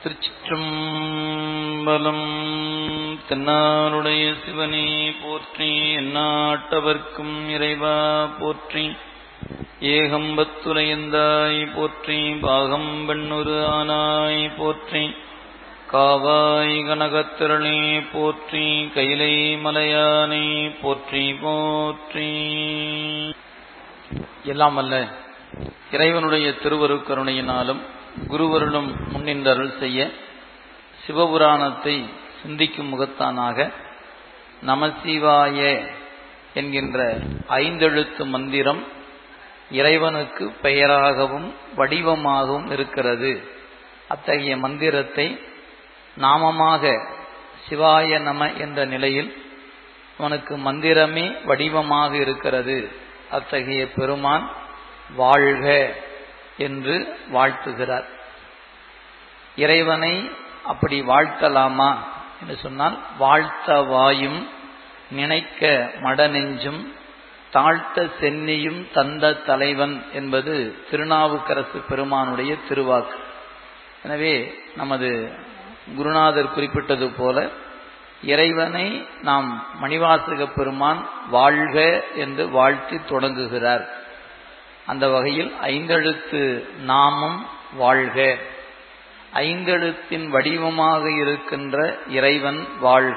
திருச்சிற்றம்பலம் தென்னாருடைய சிவனே போற்றி எந்நாட்டவர்க்கும் இறைவா போற்றி ஏகம்பத்துரையந்தாய் போற்றி பாகம் பெண்ணுரு ஆனாய் போற்றி காவாய் கனகத்திரளே போற்றி கைலை மலையானை போற்றி போற்றி எல்லாம் அல்ல இறைவனுடைய திருவருக்கருணையினாலும் குருவருளும் முன்னின்றருள் செய்ய சிவபுராணத்தை சிந்திக்கும் முகத்தானாக நமசிவாய என்கின்ற ஐந்தெழுத்து மந்திரம் இறைவனுக்கு பெயராகவும் வடிவமாகவும் இருக்கிறது அத்தகைய மந்திரத்தை நாமமாக சிவாய நம என்ற நிலையில் அவனுக்கு மந்திரமே வடிவமாக இருக்கிறது அத்தகைய பெருமான் வாழ்க என்று வாழ்த்துகிறார் இறைவனை அப்படி வாழ்த்தலாமா என்று சொன்னால் வாழ்த்த வாயும் நினைக்க மடநெஞ்சும் தாழ்த்த சென்னியும் தந்த தலைவன் என்பது திருநாவுக்கரசு பெருமானுடைய திருவாக்கு எனவே நமது குருநாதர் குறிப்பிட்டது போல இறைவனை நாம் மணிவாசக பெருமான் வாழ்க என்று வாழ்த்தி தொடங்குகிறார் அந்த வகையில் ஐந்தெழுத்து நாமம் வாழ்க ஐந்தெழுத்தின் வடிவமாக இருக்கின்ற இறைவன் வாழ்க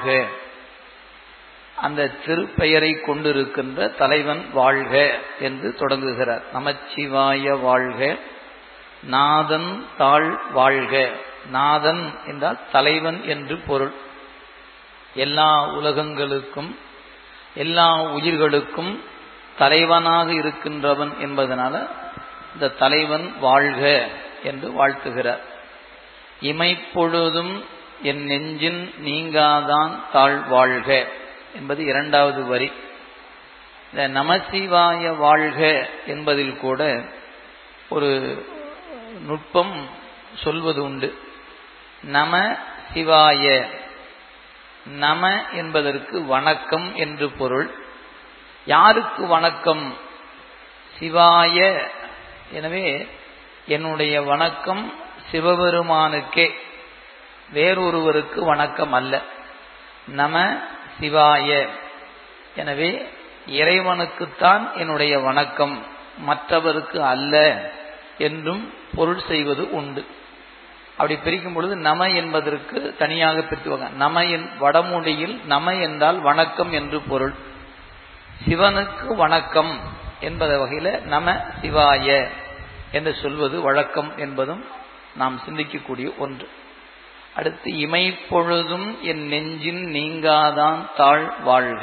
அந்த திருப்பெயரை கொண்டிருக்கின்ற தலைவன் வாழ்க என்று தொடங்குகிறார் நமச்சிவாய வாழ்க நாதன் தாழ் வாழ்க நாதன் என்றால் தலைவன் என்று பொருள் எல்லா உலகங்களுக்கும் எல்லா உயிர்களுக்கும் தலைவனாக இருக்கின்றவன் என்பதனால இந்த தலைவன் வாழ்க என்று வாழ்த்துகிறார் இமைப்பொழுதும் என் நெஞ்சின் நீங்காதான் தாழ் வாழ்க என்பது இரண்டாவது வரி இந்த நமசிவாய வாழ்க என்பதில் கூட ஒரு நுட்பம் சொல்வது உண்டு நம சிவாய நம என்பதற்கு வணக்கம் என்று பொருள் யாருக்கு வணக்கம் சிவாய எனவே என்னுடைய வணக்கம் சிவபெருமானுக்கே வேறொருவருக்கு வணக்கம் அல்ல நம சிவாய எனவே இறைவனுக்குத்தான் என்னுடைய வணக்கம் மற்றவருக்கு அல்ல என்றும் பொருள் செய்வது உண்டு அப்படி பிரிக்கும் பொழுது நம என்பதற்கு தனியாக பிரித்துவாங்க நம என் வடமொழியில் நம என்றால் வணக்கம் என்று பொருள் சிவனுக்கு வணக்கம் என்பத வகையில நம சிவாய என்று சொல்வது வழக்கம் என்பதும் நாம் சிந்திக்கக்கூடிய ஒன்று அடுத்து இமைப்பொழுதும் என் நெஞ்சின் நீங்காதான் தாழ் வாழ்க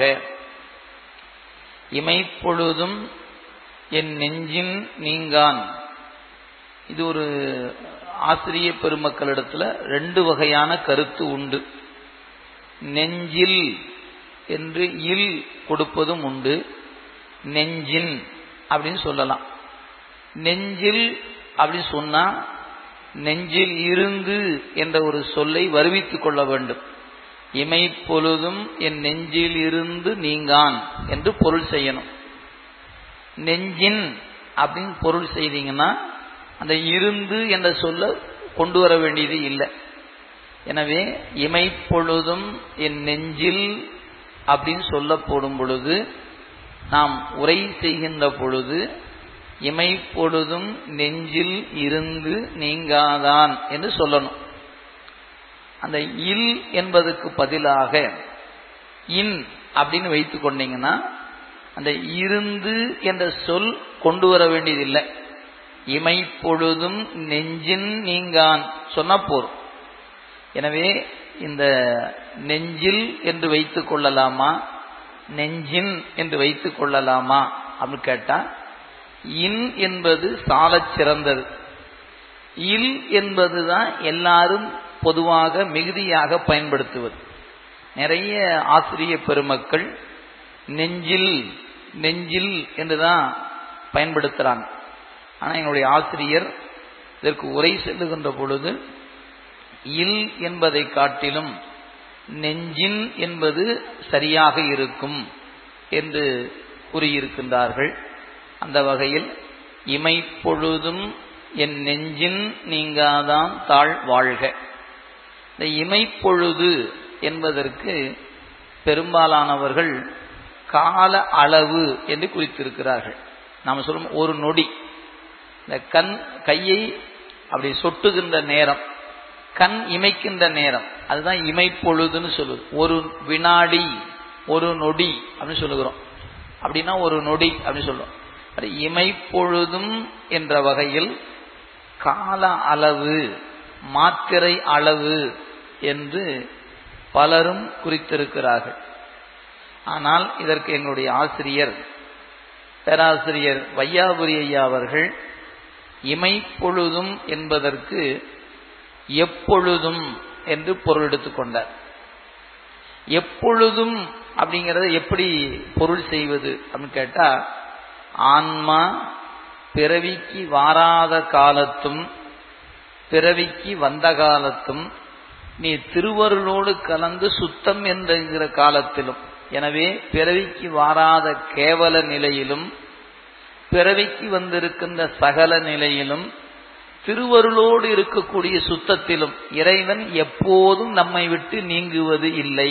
இமைப்பொழுதும் என் நெஞ்சின் நீங்கான் இது ஒரு ஆசிரிய பெருமக்களிடத்துல ரெண்டு வகையான கருத்து உண்டு நெஞ்சில் என்று இல் கொடுப்பதும் உண்டு நெஞ்சின் அப்படின்னு சொல்லலாம் நெஞ்சில் அப்படின்னு சொன்னா நெஞ்சில் இருந்து என்ற ஒரு சொல்லை வருவித்துக் கொள்ள வேண்டும் இமைப்பொழுதும் என் நெஞ்சில் இருந்து நீங்கான் என்று பொருள் செய்யணும் நெஞ்சின் அப்படின்னு பொருள் செய்தீங்கன்னா அந்த இருந்து என்ற சொல்ல கொண்டு வர வேண்டியது இல்லை எனவே இமைப்பொழுதும் என் நெஞ்சில் அப்படின்னு சொல்ல போடும் பொழுது நாம் உரை செய்கின்ற பொழுது இமைப்பொழுதும் நெஞ்சில் இருந்து நீங்காதான் என்று சொல்லணும் அந்த இல் என்பதற்கு பதிலாக இன் அப்படின்னு வைத்து கொண்டீங்கன்னா அந்த இருந்து என்ற சொல் கொண்டு வர வேண்டியதில்லை இமைப்பொழுதும் நெஞ்சின் நீங்கான் சொன்ன போரும் எனவே இந்த நெஞ்சில் என்று வைத்துக் கொள்ளலாமா நெஞ்சின் என்று வைத்துக் கொள்ளலாமா அப்படின்னு கேட்டா இன் என்பது சாலச் சிறந்தது இல் என்பதுதான் எல்லாரும் பொதுவாக மிகுதியாக பயன்படுத்துவது நிறைய ஆசிரிய பெருமக்கள் நெஞ்சில் நெஞ்சில் என்றுதான் பயன்படுத்துறாங்க ஆனா எங்களுடைய ஆசிரியர் இதற்கு உரை செல்லுகின்ற பொழுது இல் என்பதை காட்டிலும் நெஞ்சின் என்பது சரியாக இருக்கும் என்று கூறியிருக்கின்றார்கள் அந்த வகையில் இமைப்பொழுதும் என் நெஞ்சின் நீங்காதான் தாழ் வாழ்க இந்த இமைப்பொழுது என்பதற்கு பெரும்பாலானவர்கள் கால அளவு என்று குறித்திருக்கிறார்கள் நாம் சொல்லும் ஒரு நொடி இந்த கண் கையை அப்படி சொட்டுகின்ற நேரம் கண் இமைக்கின்ற நேரம் அதுதான் இமைப்பொழுதுன்னு சொல்லுது ஒரு வினாடி ஒரு நொடி அப்படின்னு சொல்லுகிறோம் அப்படின்னா ஒரு நொடி அப்படின்னு சொல்லுவோம் அது இமைப்பொழுதும் என்ற வகையில் கால அளவு மாத்திரை அளவு என்று பலரும் குறித்திருக்கிறார்கள் ஆனால் இதற்கு எங்களுடைய ஆசிரியர் பேராசிரியர் வையாபுரி ஐயா அவர்கள் இமைப்பொழுதும் என்பதற்கு எப்பொழுதும் என்று பொருள் எடுத்துக்கொண்டார் எப்பொழுதும் அப்படிங்கிறத எப்படி பொருள் செய்வது அப்படின்னு கேட்டா ஆன்மா பிறவிக்கு வாராத காலத்தும் பிறவிக்கு வந்த காலத்தும் நீ திருவருளோடு கலந்து சுத்தம் என்கிற காலத்திலும் எனவே பிறவிக்கு வாராத கேவல நிலையிலும் பிறவிக்கு வந்திருக்கின்ற சகல நிலையிலும் திருவருளோடு இருக்கக்கூடிய சுத்தத்திலும் இறைவன் எப்போதும் நம்மை விட்டு நீங்குவது இல்லை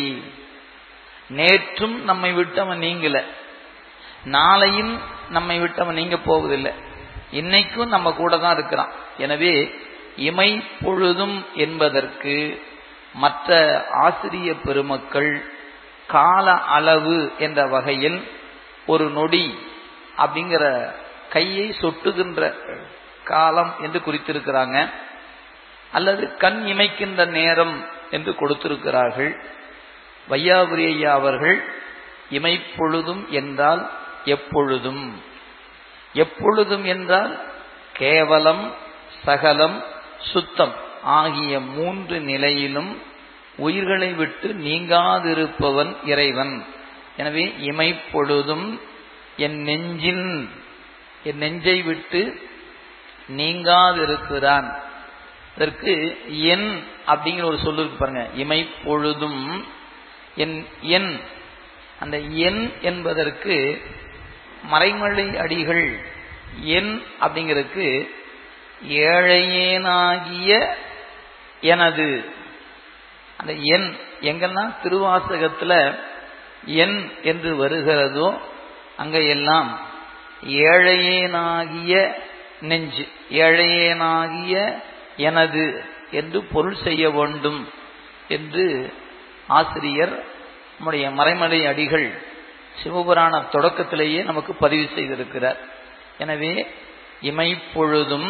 நேற்றும் நம்மை விட்டு அவன் நீங்கல நாளையும் நம்மை விட்டு அவன் நீங்க போவதில்லை இன்னைக்கும் நம்ம கூட தான் இருக்கிறான் எனவே இமை பொழுதும் என்பதற்கு மற்ற ஆசிரிய பெருமக்கள் கால அளவு என்ற வகையில் ஒரு நொடி அப்படிங்கிற கையை சொட்டுகின்ற காலம் என்று குறித்திருக்கிறாங்க அல்லது கண் இமைக்கின்ற நேரம் என்று கொடுத்திருக்கிறார்கள் வையாபுரி ஐயா அவர்கள் இமைப்பொழுதும் என்றால் எப்பொழுதும் எப்பொழுதும் என்றால் கேவலம் சகலம் சுத்தம் ஆகிய மூன்று நிலையிலும் உயிர்களை விட்டு நீங்காதிருப்பவன் இறைவன் எனவே இமைப்பொழுதும் என் நெஞ்சின் என் நெஞ்சை விட்டு நீங்காதிருக்கிறான் இதற்கு என் அப்படிங்கிற ஒரு சொல்லு இருக்கு பாருங்க இமைப்பொழுதும் என் என் அந்த என் என்பதற்கு மறைமலை அடிகள் என் அப்படிங்கிறதுக்கு ஏழையேனாகிய எனது அந்த எண் எங்கெல்லாம் திருவாசகத்துல எண் என்று வருகிறதோ அங்க எல்லாம் ஏழையேனாகிய நெஞ்சு ஏழையேனாகிய எனது என்று பொருள் செய்ய வேண்டும் என்று ஆசிரியர் நம்முடைய மறைமலை அடிகள் சிவபுராண தொடக்கத்திலேயே நமக்கு பதிவு செய்திருக்கிறார் எனவே இமைப்பொழுதும்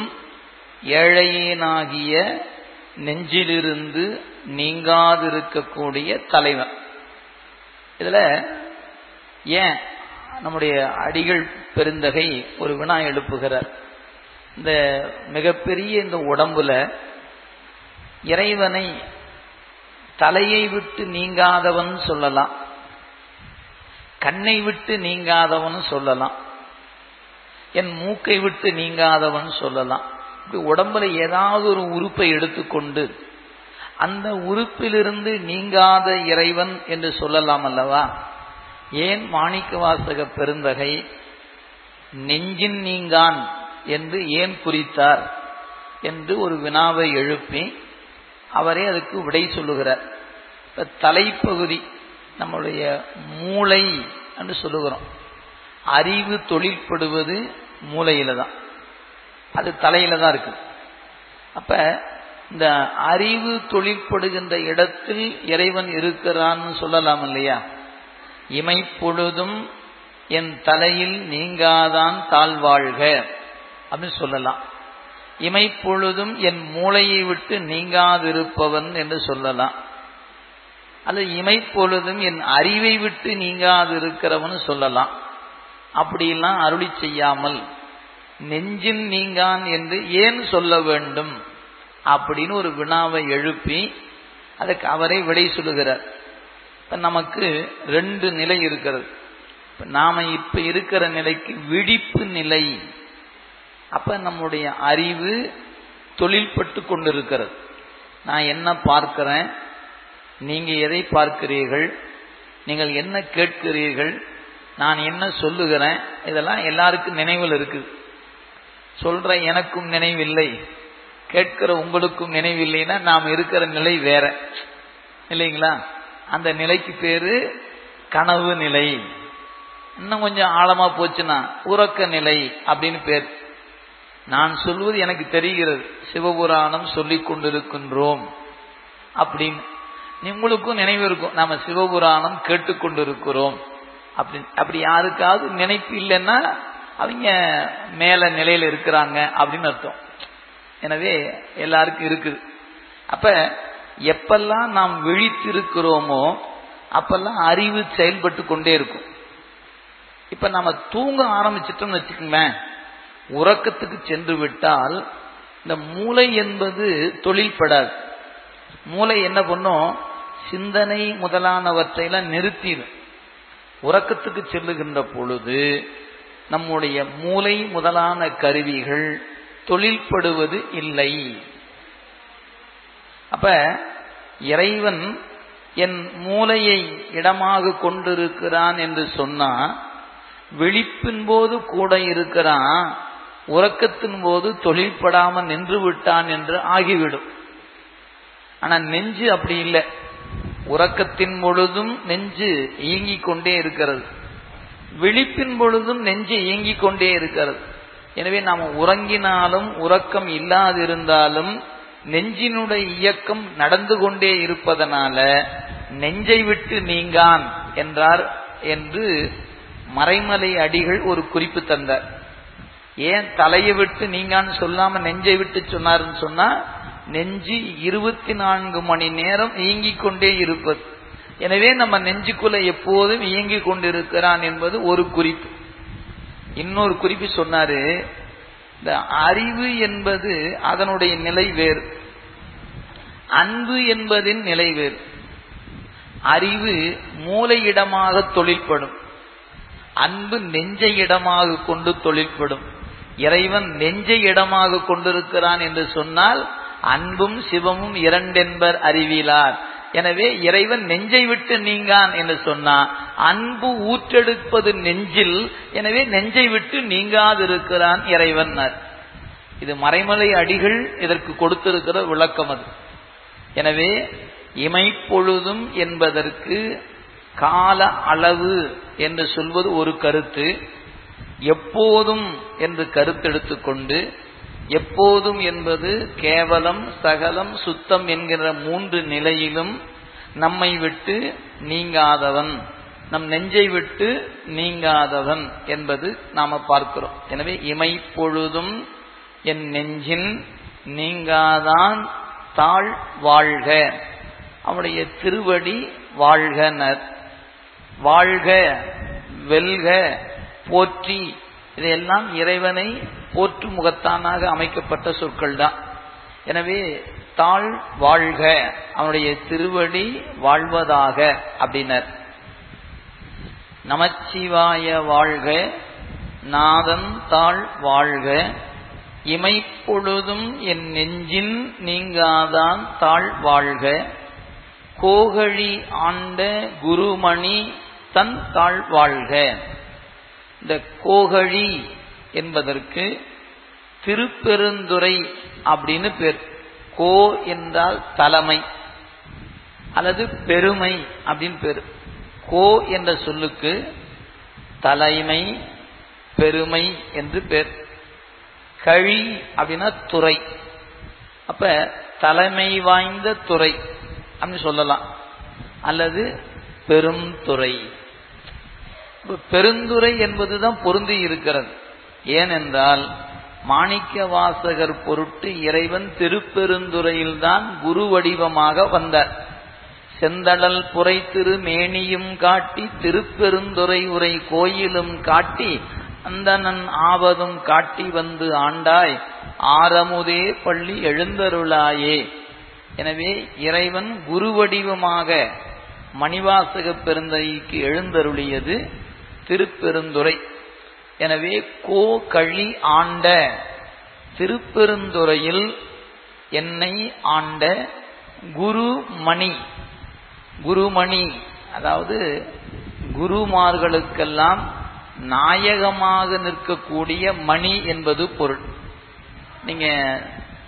ஏழையேனாகிய நெஞ்சிலிருந்து நீங்காதிருக்கக்கூடிய தலைவன் இதுல ஏன் நம்முடைய அடிகள் பெருந்தகை ஒரு வினா எழுப்புகிறார் இந்த மிகப்பெரிய இந்த உடம்புல இறைவனை தலையை விட்டு நீங்காதவன் சொல்லலாம் கண்ணை விட்டு நீங்காதவன் சொல்லலாம் என் மூக்கை விட்டு நீங்காதவன் சொல்லலாம் இப்படி உடம்புல ஏதாவது ஒரு உறுப்பை எடுத்துக்கொண்டு அந்த உறுப்பிலிருந்து நீங்காத இறைவன் என்று சொல்லலாம் அல்லவா ஏன் மாணிக்க வாசக பெருந்தகை நெஞ்சின் நீங்கான் என்று ஏன் குறித்தார் என்று ஒரு வினாவை எழுப்பி அவரே அதுக்கு விடை சொல்லுகிறார் இப்ப தலைப்பகுதி நம்முடைய மூளை என்று சொல்லுகிறோம் அறிவு தொழில்படுவது மூளையில தான் அது தலையில தான் இருக்கு அப்ப இந்த அறிவு தொழிற்படுகின்ற இடத்தில் இறைவன் இருக்கிறான்னு சொல்லலாம் இல்லையா இமைப்பொழுதும் என் தலையில் நீங்காதான் தாழ்வாழ்க அப்படின்னு சொல்லலாம் இமைப்பொழுதும் என் மூளையை விட்டு நீங்காதிருப்பவன் என்று சொல்லலாம் அல்லது இமைப்பொழுதும் என் அறிவை விட்டு நீங்காதிருக்கிறவன் சொல்லலாம் அப்படியெல்லாம் அருளி செய்யாமல் நெஞ்சின் நீங்கான் என்று ஏன் சொல்ல வேண்டும் அப்படின்னு ஒரு வினாவை எழுப்பி அதுக்கு அவரே விடை சொல்லுகிறார் இப்ப நமக்கு ரெண்டு நிலை இருக்கிறது இப்ப நாம இப்ப இருக்கிற நிலைக்கு விழிப்பு நிலை அப்ப நம்முடைய அறிவு தொழில்பட்டு கொண்டிருக்கிறது நான் என்ன பார்க்கிறேன் நீங்க எதை பார்க்கிறீர்கள் நீங்கள் என்ன கேட்கிறீர்கள் நான் என்ன சொல்லுகிறேன் இதெல்லாம் எல்லாருக்கும் நினைவில் இருக்குது சொல்ற எனக்கும் நினைவில்லை கேட்கிற உங்களுக்கும் நினைவில்லைன்னா நாம் இருக்கிற நிலை வேற இல்லைங்களா அந்த நிலைக்கு பேரு கனவு நிலை இன்னும் கொஞ்சம் ஆழமா போச்சுன்னா உறக்க நிலை அப்படின்னு பேர் நான் சொல்வது எனக்கு தெரிகிறது சிவபுராணம் சொல்லிக் கொண்டிருக்கின்றோம் அப்படின்னு உங்களுக்கும் நினைவு இருக்கும் நாம சிவபுராணம் கேட்டுக்கொண்டிருக்கிறோம் அப்படி அப்படி யாருக்காவது நினைப்பு இல்லைன்னா அவங்க மேல நிலையில இருக்கிறாங்க அப்படின்னு அர்த்தம் எனவே எல்லாருக்கும் இருக்குது அப்ப எப்பெல்லாம் நாம் விழித்திருக்கிறோமோ அப்பெல்லாம் அறிவு செயல்பட்டு கொண்டே இருக்கும் இப்ப நம்ம தூங்க ஆரம்பிச்சிட்டோம்னு வச்சுக்கோங்களேன் உறக்கத்துக்கு சென்று விட்டால் இந்த மூளை என்பது தொழில்படாது மூளை என்ன பண்ணும் சிந்தனை முதலானவற்றையெல்லாம் நிறுத்திடும் உறக்கத்துக்கு செல்லுகின்ற பொழுது நம்முடைய மூளை முதலான கருவிகள் தொழில்படுவது இல்லை அப்ப இறைவன் என் மூளையை இடமாக கொண்டிருக்கிறான் என்று சொன்னா விழிப்பின் போது கூட இருக்கிறான் உறக்கத்தின் போது தொழில்படாம நின்று விட்டான் என்று ஆகிவிடும் ஆனா நெஞ்சு அப்படி இல்லை உறக்கத்தின் பொழுதும் நெஞ்சு இயங்கிக் கொண்டே இருக்கிறது விழிப்பின் பொழுதும் நெஞ்சு இயங்கிக் கொண்டே இருக்கிறது எனவே நாம் உறங்கினாலும் உறக்கம் இல்லாதிருந்தாலும் நெஞ்சினுடைய இயக்கம் நடந்து கொண்டே இருப்பதனால நெஞ்சை விட்டு நீங்கான் என்றார் என்று மறைமலை அடிகள் ஒரு குறிப்பு தந்தார் ஏன் தலையை விட்டு நீங்கான்னு சொல்லாம நெஞ்சை விட்டு சொன்னாருன்னு சொன்னா நெஞ்சு இருபத்தி நான்கு மணி நேரம் இயங்கிக் கொண்டே இருப்பது எனவே நம்ம நெஞ்சுக்குள்ள எப்போதும் இயங்கிக் கொண்டிருக்கிறான் என்பது ஒரு குறிப்பு இன்னொரு குறிப்பு சொன்னாரு இந்த அறிவு என்பது அதனுடைய நிலை வேறு அன்பு என்பதின் நிலை வேறு அறிவு மூளையிடமாக தொழில்படும் அன்பு நெஞ்சை இடமாக கொண்டு தொழில்படும் இறைவன் நெஞ்சை இடமாக கொண்டிருக்கிறான் என்று சொன்னால் அன்பும் சிவமும் இரண்டென்பர் அறிவிலார் எனவே இறைவன் நெஞ்சை விட்டு நீங்கான் என்று சொன்னா அன்பு ஊற்றெடுப்பது நெஞ்சில் எனவே நெஞ்சை விட்டு நீங்காதிருக்கிறான் இறைவன் இது மறைமலை அடிகள் இதற்கு கொடுத்திருக்கிற விளக்கம் அது எனவே இமைப்பொழுதும் என்பதற்கு கால அளவு என்று சொல்வது ஒரு கருத்து எப்போதும் என்று கருத்தெடுத்துக்கொண்டு எப்போதும் என்பது கேவலம் சகலம் சுத்தம் என்கிற மூன்று நிலையிலும் நம்மை விட்டு நீங்காதவன் நம் நெஞ்சை விட்டு நீங்காதவன் என்பது நாம பார்க்கிறோம் எனவே இமைப்பொழுதும் என் நெஞ்சின் நீங்காதான் தாழ் வாழ்க அவனுடைய திருவடி வாழ்கனர் வாழ்க வெல்க போற்றி இதையெல்லாம் இறைவனை போற்று முகத்தானாக அமைக்கப்பட்ட சொற்கள் தான் எனவே தாழ் வாழ்க அவனுடைய திருவடி வாழ்வதாக அப்படின்னர் நமச்சிவாய வாழ்க நாதன் தாழ் வாழ்க இமைப்பொழுதும் என் நெஞ்சின் நீங்காதான் தாழ் வாழ்க கோகழி ஆண்ட குருமணி தன் தாழ் வாழ்க இந்த கோகழி என்பதற்கு திருப்பெருந்துறை அப்படின்னு பேர் கோ என்றால் தலைமை அல்லது பெருமை அப்படின்னு பேர் கோ என்ற சொல்லுக்கு தலைமை பெருமை என்று பேர் கழி அப்படின்னா துறை அப்ப தலைமை வாய்ந்த துறை அப்படின்னு சொல்லலாம் அல்லது பெரும் துறை பெருந்துறை என்பதுதான் பொருந்தி இருக்கிறது ஏனென்றால் மாணிக்க வாசகர் பொருட்டு இறைவன் திருப்பெருந்துறையில்தான் குரு வடிவமாக வந்தார் செந்தடல் புரை திரு மேனியும் காட்டி திருப்பெருந்துறை உரை கோயிலும் காட்டி அந்தனன் ஆவதும் காட்டி வந்து ஆண்டாய் ஆரமுதே பள்ளி எழுந்தருளாயே எனவே இறைவன் குரு வடிவமாக மணிவாசக பெருந்தைக்கு எழுந்தருளியது திருப்பெருந்துறை எனவே கோ கழி ஆண்ட திருப்பெருந்துறையில் என்னை ஆண்ட குருமணி குருமணி அதாவது குருமார்களுக்கெல்லாம் நாயகமாக நிற்கக்கூடிய மணி என்பது பொருள் நீங்க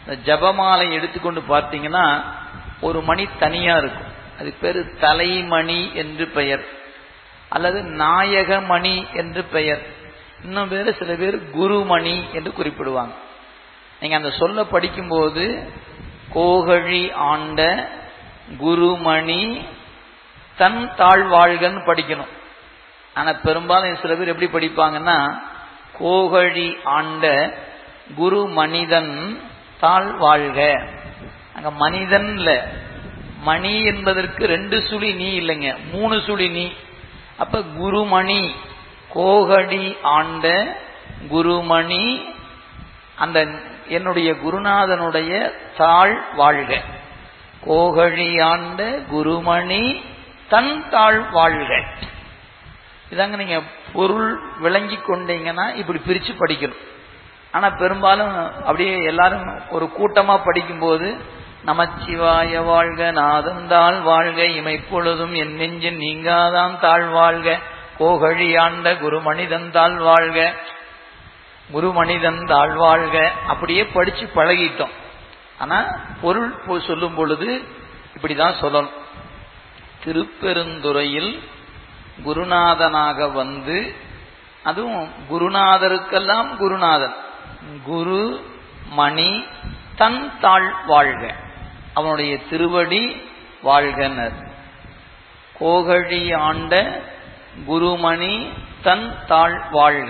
இந்த ஜபமாலை எடுத்துக்கொண்டு பார்த்தீங்கன்னா ஒரு மணி தனியா இருக்கும் அது பேரு தலைமணி என்று பெயர் அல்லது நாயகமணி என்று பெயர் இன்னும் பேரு சில பேர் குருமணி என்று குறிப்பிடுவாங்க நீங்க அந்த சொல்ல படிக்கும்போது கோகழி ஆண்ட குருமணி தன் தாழ்வாழ்கன்னு படிக்கணும் ஆனா பெரும்பாலும் சில பேர் எப்படி படிப்பாங்கன்னா கோகழி ஆண்ட குரு மனிதன் தாழ் வாழ்க அங்க மனிதன் இல்ல மணி என்பதற்கு ரெண்டு சுழி நீ இல்லைங்க மூணு சுழி நீ அப்ப குருமணி கோகடி ஆண்ட குருமணி அந்த என்னுடைய குருநாதனுடைய தாழ் வாழ்க கோகழி ஆண்ட குருமணி தன் தாழ் வாழ்க இதாங்க நீங்க பொருள் விளங்கி கொண்டீங்கன்னா இப்படி பிரிச்சு படிக்கணும் ஆனா பெரும்பாலும் அப்படியே எல்லாரும் ஒரு கூட்டமா படிக்கும்போது நமச்சிவாய வாழ்க நாதந்தாள் வாழ்க இமைப்பொழுதும் என் நெஞ்சின் நீங்காதான் தாழ் வாழ்க கோகழி ஆண்ட குருமனிதன் தாழ் வாழ்க குருமனிதன் தாழ் வாழ்க அப்படியே படிச்சு பழகிட்டோம் ஆனா பொருள் சொல்லும் பொழுது இப்படிதான் சொல்லணும் திருப்பெருந்துறையில் குருநாதனாக வந்து அதுவும் குருநாதருக்கெல்லாம் குருநாதன் குரு மணி தன் தாழ் வாழ்க அவனுடைய திருவடி வாழ்கனர் கோகழி ஆண்ட குருமணி தன் தாழ் வாழ்க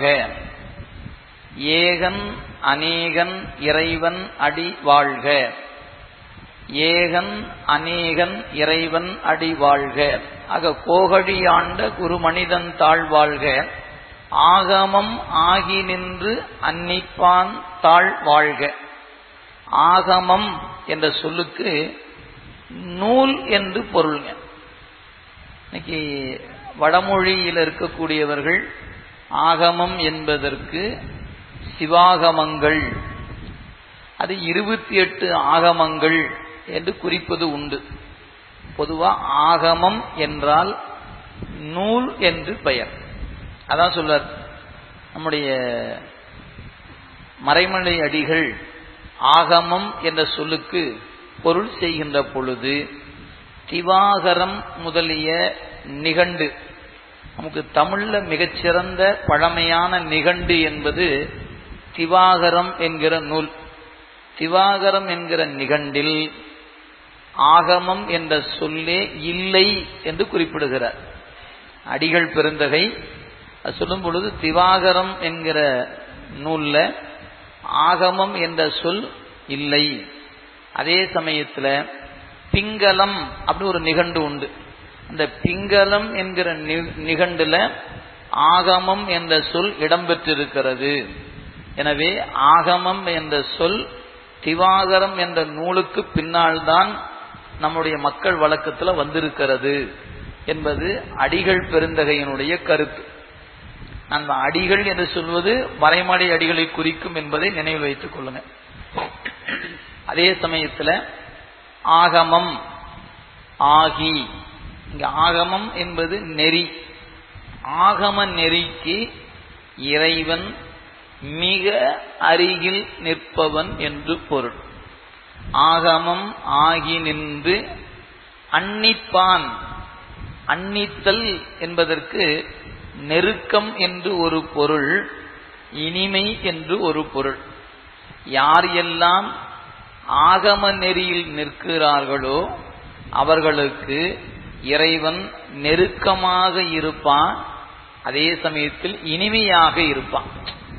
ஏகன் அநேகன் இறைவன் அடி வாழ்க ஏகன் அநேகன் இறைவன் அடி வாழ்க ஆக கோகழி ஆண்ட குருமனிதன் தாழ் வாழ்க ஆகமம் ஆகி நின்று அன்னிப்பான் தாழ் வாழ்க ஆகமம் என்ற சொல்லுக்கு நூல் என்று பொருள்ங்க இன்னைக்கு வடமொழியில் இருக்கக்கூடியவர்கள் ஆகமம் என்பதற்கு சிவாகமங்கள் அது இருபத்தி எட்டு ஆகமங்கள் என்று குறிப்பது உண்டு பொதுவா ஆகமம் என்றால் நூல் என்று பெயர் அதான் சொல்றார் நம்முடைய மறைமலை அடிகள் ஆகமம் என்ற சொல்லுக்கு பொருள் செய்கின்ற பொழுது திவாகரம் முதலிய நிகண்டு நமக்கு தமிழ்ல மிகச்சிறந்த பழமையான நிகண்டு என்பது திவாகரம் என்கிற நூல் திவாகரம் என்கிற நிகண்டில் ஆகமம் என்ற சொல்லே இல்லை என்று குறிப்பிடுகிறார் அடிகள் பெருந்தகை சொல்லும் பொழுது திவாகரம் என்கிற நூல்ல ஆகமம் என்ற சொல் இல்லை அதே சமயத்துல பிங்களம் அப்படின்னு ஒரு நிகண்டு உண்டு அந்த பிங்களம் என்கிற நிகண்டுல ஆகமம் என்ற சொல் இடம்பெற்றிருக்கிறது எனவே ஆகமம் என்ற சொல் திவாகரம் என்ற நூலுக்கு பின்னால் தான் நம்முடைய மக்கள் வழக்கத்துல வந்திருக்கிறது என்பது அடிகள் பெருந்தகையினுடைய கருத்து அந்த அடிகள் என்று சொல்வது மறைமலை அடிகளை குறிக்கும் என்பதை நினைவில் வைத்துக் கொள்ளுங்க அதே சமயத்துல ஆகமம் ஆகி இங்க ஆகமம் என்பது நெறி ஆகம நெறிக்கு இறைவன் மிக அருகில் நிற்பவன் என்று பொருள் ஆகமம் ஆகி நின்று அன்னிப்பான் அன்னித்தல் என்பதற்கு நெருக்கம் என்று ஒரு பொருள் இனிமை என்று ஒரு பொருள் யார் எல்லாம் ஆகம நெறியில் நிற்கிறார்களோ அவர்களுக்கு இறைவன் நெருக்கமாக இருப்பான் அதே சமயத்தில் இனிமையாக இருப்பான்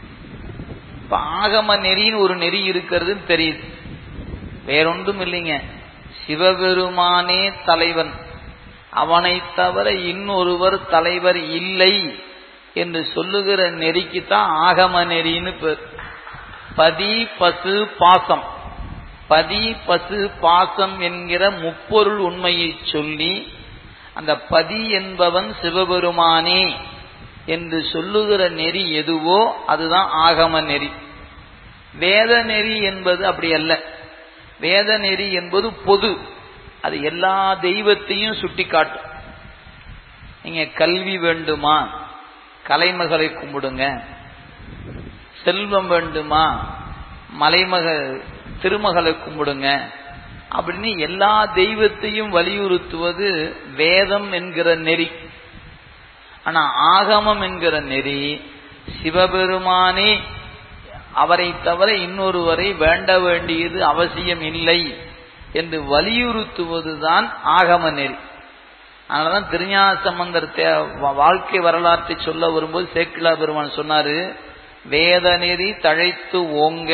இப்ப ஆகம நெறின்னு ஒரு நெறி இருக்கிறதுன்னு தெரியுது வேறொன்றும் இல்லைங்க சிவபெருமானே தலைவன் அவனை தவிர இன்னொருவர் தலைவர் இல்லை என்று சொல்லுகிற நெறிக்கு தான் ஆகம நெறின்னு பேர் பதி பசு பாசம் பதி பசு பாசம் என்கிற முப்பொருள் உண்மையை சொல்லி அந்த பதி என்பவன் சிவபெருமானே என்று சொல்லுகிற நெறி எதுவோ அதுதான் ஆகம நெறி வேத நெறி என்பது அப்படி அல்ல வேத நெறி என்பது பொது அது எல்லா தெய்வத்தையும் சுட்டி காட்டும் நீங்க கல்வி வேண்டுமா கலைமகளை கும்பிடுங்க செல்வம் வேண்டுமா மலைமக திருமகளை கும்பிடுங்க அப்படின்னு எல்லா தெய்வத்தையும் வலியுறுத்துவது வேதம் என்கிற நெறி ஆனா ஆகமம் என்கிற நெறி சிவபெருமானே அவரை தவிர இன்னொருவரை வேண்ட வேண்டியது அவசியம் இல்லை என்று வலியுறுத்துவதுதான் ஆகம நெறி அதனாலதான் திருஞான சம்பந்தர் வாழ்க்கை வரலாற்றை சொல்ல வரும்போது சேக்கிலா பெருமான் சொன்னாரு வேத நெறி தழைத்து ஓங்க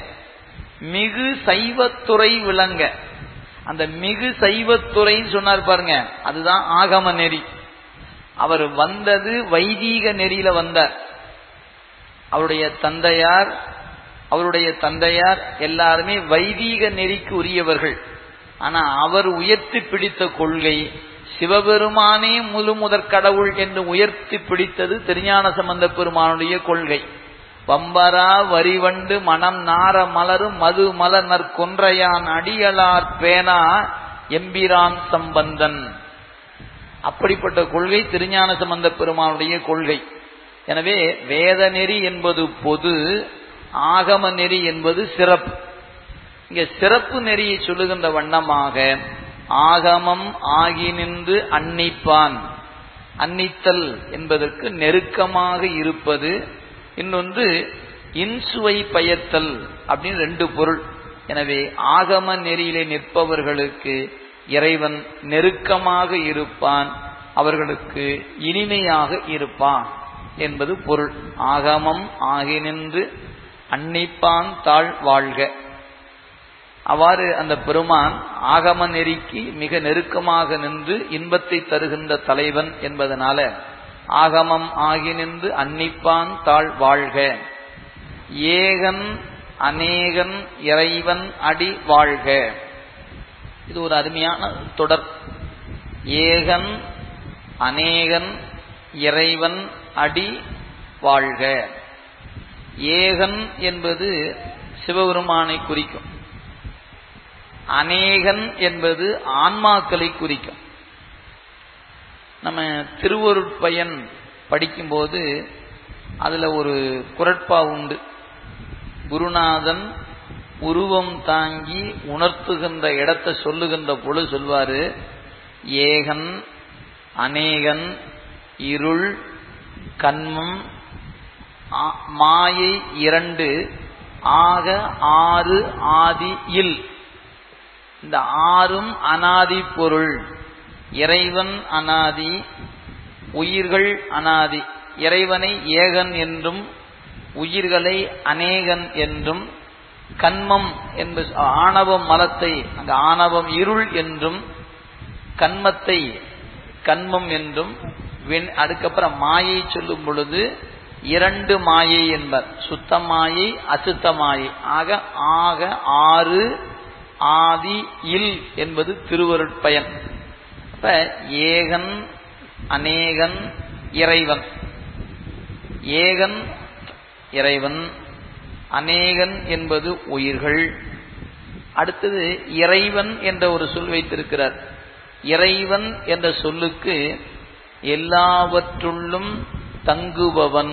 மிகு சைவத்துறை விளங்க அந்த மிகு சைவத்துறைன்னு சொன்னார் பாருங்க அதுதான் ஆகம நெறி அவர் வந்தது வைதீக நெறியில வந்தார் அவருடைய தந்தையார் அவருடைய தந்தையார் எல்லாருமே வைதீக நெறிக்கு உரியவர்கள் ஆனா அவர் உயர்த்தி பிடித்த கொள்கை சிவபெருமானே முழு முதற் கடவுள் என்று உயர்த்தி பிடித்தது திருஞான சம்பந்த பெருமானுடைய கொள்கை வம்பரா வரிவண்டு மனம் நார மலரும் மது மலர் நற்கொன்றையான் அடியலார் பேனா எம்பிரான் சம்பந்தன் அப்படிப்பட்ட கொள்கை திருஞான சம்பந்த பெருமானுடைய கொள்கை எனவே வேத நெறி என்பது பொது ஆகம நெறி என்பது சிறப்பு இங்க சிறப்பு நெறியை சொல்லுகின்ற வண்ணமாக ஆகமம் ஆகி நின்று அன்னிப்பான் அன்னித்தல் என்பதற்கு நெருக்கமாக இருப்பது இன்னொன்று இன்சுவை பயத்தல் அப்படின்னு ரெண்டு பொருள் எனவே ஆகம நெறியிலே நிற்பவர்களுக்கு இறைவன் நெருக்கமாக இருப்பான் அவர்களுக்கு இனிமையாக இருப்பான் என்பது பொருள் ஆகமம் ஆகி நின்று அன்னிப்பான் தாழ் வாழ்க அவ்வாறு அந்த பெருமான் ஆகம நெறிக்கு மிக நெருக்கமாக நின்று இன்பத்தை தருகின்ற தலைவன் என்பதனால ஆகமம் ஆகி நின்று அன்னிப்பான் தாழ் வாழ்க ஏகன் அநேகன் இறைவன் அடி வாழ்க இது ஒரு அருமையான தொடர் ஏகன் அநேகன் இறைவன் அடி வாழ்க ஏகன் என்பது சிவபெருமானை குறிக்கும் அநேகன் என்பது ஆன்மாக்களை குறிக்கும் நம்ம திருவருட்பயன் படிக்கும்போது அதுல ஒரு குரட்பா உண்டு குருநாதன் உருவம் தாங்கி உணர்த்துகின்ற இடத்தை சொல்லுகின்ற பொழுது சொல்வாரு ஏகன் அநேகன் இருள் கண்மம் மாயை இரண்டு ஆக ஆறு ஆதி இல் இந்த ஆறும் அனாதி பொருள் இறைவன் அனாதி உயிர்கள் அனாதி இறைவனை ஏகன் என்றும் உயிர்களை அநேகன் என்றும் கண்மம் என்பது ஆணவம் மலத்தை அந்த ஆணவம் இருள் என்றும் கண்மத்தை கண்மம் என்றும் அதுக்கப்புறம் மாயை சொல்லும் பொழுது இரண்டு மாயை என்பர் சுத்த மாயை அசுத்த மாயை ஆக ஆக ஆறு ஆதி இல் என்பது திருவருட்பயன் அப்ப ஏகன் அநேகன் இறைவன் ஏகன் இறைவன் அநேகன் என்பது உயிர்கள் அடுத்தது இறைவன் என்ற ஒரு சொல் வைத்திருக்கிறார் இறைவன் என்ற சொல்லுக்கு எல்லாவற்றுள்ளும் தங்குபவன்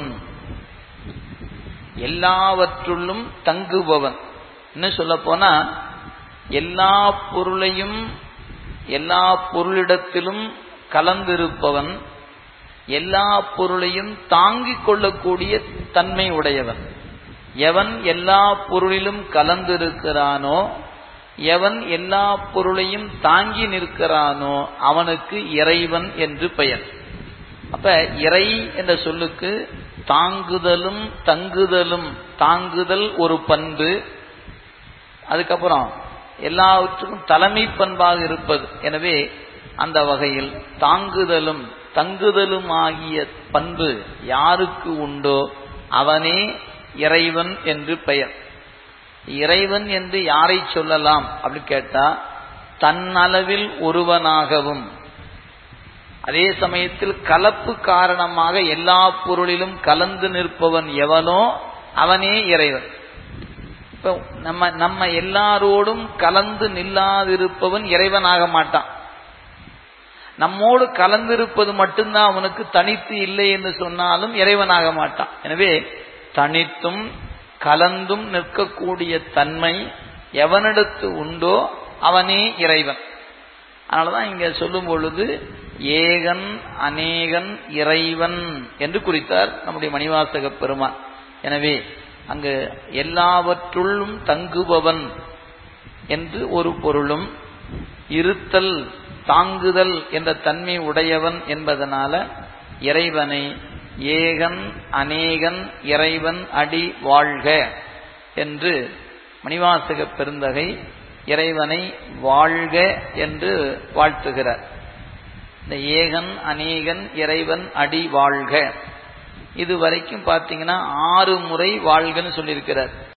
எல்லாவற்றுள்ளும் தங்குபவன் என்ன சொல்ல போனா எல்லா பொருளையும் எல்லா பொருளிடத்திலும் கலந்திருப்பவன் எல்லா பொருளையும் தாங்கிக் கொள்ளக்கூடிய தன்மை உடையவன் எவன் எல்லா பொருளிலும் கலந்திருக்கிறானோ எவன் எல்லா பொருளையும் தாங்கி நிற்கிறானோ அவனுக்கு இறைவன் என்று பெயர் அப்ப இறை என்ற சொல்லுக்கு தாங்குதலும் தங்குதலும் தாங்குதல் ஒரு பண்பு அதுக்கப்புறம் எல்லாவற்றுக்கும் தலைமை பண்பாக இருப்பது எனவே அந்த வகையில் தாங்குதலும் தங்குதலும் ஆகிய பண்பு யாருக்கு உண்டோ அவனே இறைவன் என்று பெயர் இறைவன் என்று யாரை சொல்லலாம் அப்படின்னு கேட்டா தன்னளவில் ஒருவனாகவும் அதே சமயத்தில் கலப்பு காரணமாக எல்லா பொருளிலும் கலந்து நிற்பவன் எவனோ அவனே இறைவன் இப்ப நம்ம நம்ம எல்லாரோடும் கலந்து நில்லாதிருப்பவன் இறைவன் ஆக மாட்டான் நம்மோடு கலந்திருப்பது மட்டும்தான் அவனுக்கு தனித்து இல்லை என்று சொன்னாலும் இறைவனாக மாட்டான் எனவே தனித்தும் கலந்தும் நிற்கக்கூடிய தன்மை எவனிடத்து உண்டோ அவனே இறைவன் அதனாலதான் இங்க சொல்லும் பொழுது ஏகன் அநேகன் இறைவன் என்று குறித்தார் நம்முடைய மணிவாசக பெருமான் எனவே அங்கு எல்லாவற்றுள்ளும் தங்குபவன் என்று ஒரு பொருளும் இருத்தல் தாங்குதல் என்ற தன்மை உடையவன் என்பதனால இறைவனை ஏகன் அநேகன் இறைவன் அடி வாழ்க என்று மணிவாசக பெருந்தகை இறைவனை வாழ்க என்று வாழ்த்துகிறார் இந்த ஏகன் அநேகன் இறைவன் அடி வாழ்க இது வரைக்கும் பார்த்தீங்கன்னா ஆறு முறை வாழ்கன்னு சொல்லியிருக்கிறார்